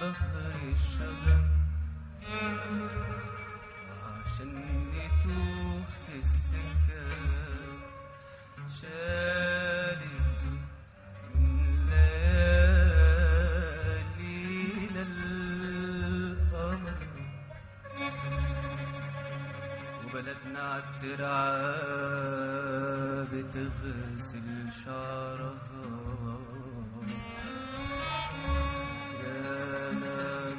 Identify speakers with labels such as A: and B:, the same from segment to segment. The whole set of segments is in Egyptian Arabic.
A: ظهر الشجر عشان نتوه في السكة شالت من ليالينا القمر وبلدنا عالترعة بتغسل شعرها جانا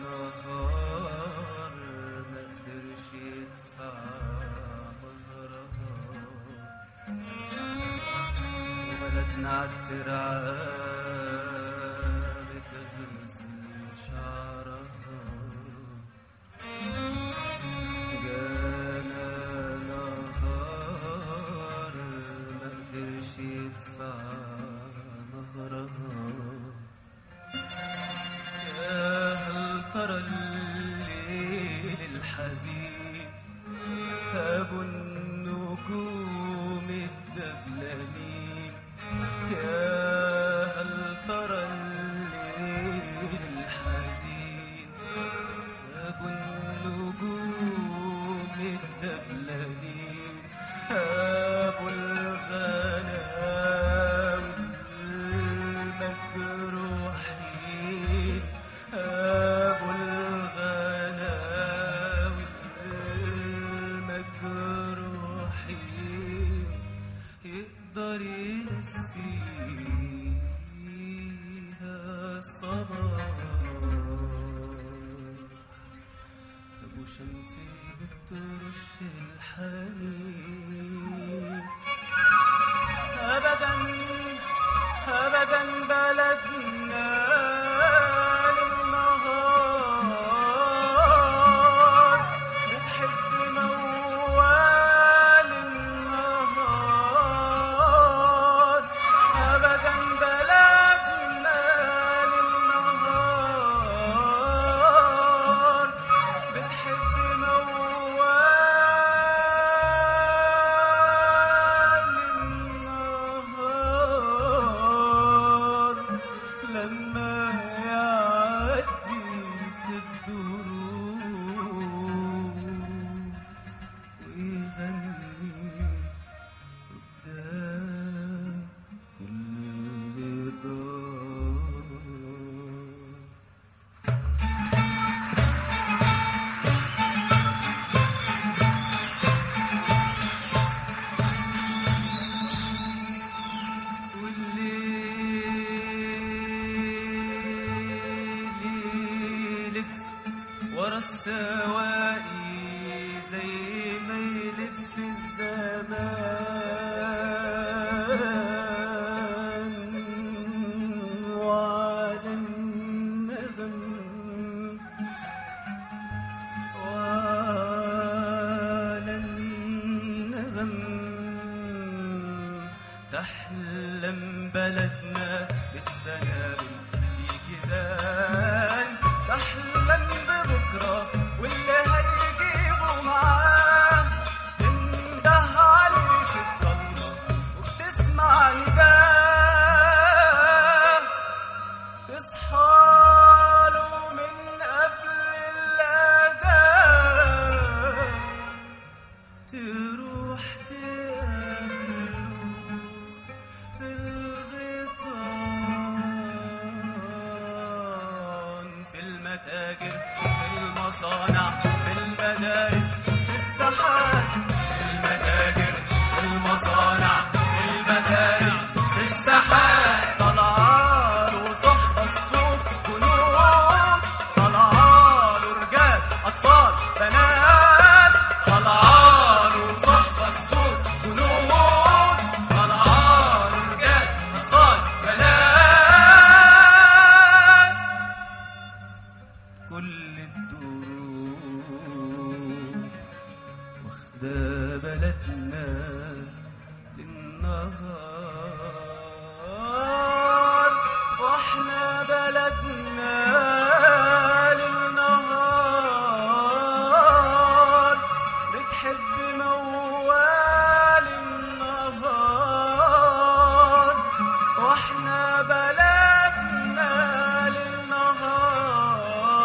A: نهار ما قدرش يدفع مهرها وبلدنا عالترعة بتغسل شعرها جانا نهار ما قدرش يدفع مهرها يا هل ترى الليل الحزين أبو النجوم الدبلانين يا هل ترى الليل الحزين أبو النجوم الدبلانين أبو الغناوي المجروحين أبو الغناوي المجروحين يقدر ينسيها الصباح أبو شمسي بترش الحنين أبدا أبدا بلدنا للنهار بتحب موال النهار أبدا بلدنا للنهار بتحب موال النهار لما يعدي في الدروب ويغني قدام كل دار والليل يلف ورا السواقي زي ما يلف الزمان وعلى النغم وعلى النغم تحلم بلدنا بالسلام في جزان تحلم ببكرة واللي هيجيبه معاه تنده عليه في الضلمة وبتسمع نداه تصحى له من قبل الأذان تروح تقابله في الغيطان في المتاجر في المصانع في المدارس في الساحات في المتاجر في المصانع في المدارس في الساحات طلعاله صحبة الصوت جنود طلعاله رجال أطفال بنات طلعاله صحبة الصوت جنود طلعاله رجال أطفال بنات كل الدروب واخدة بلدنا للنهار واحنا بلدنا للنهار بتحب موال النهار واحنا بلدنا للنهار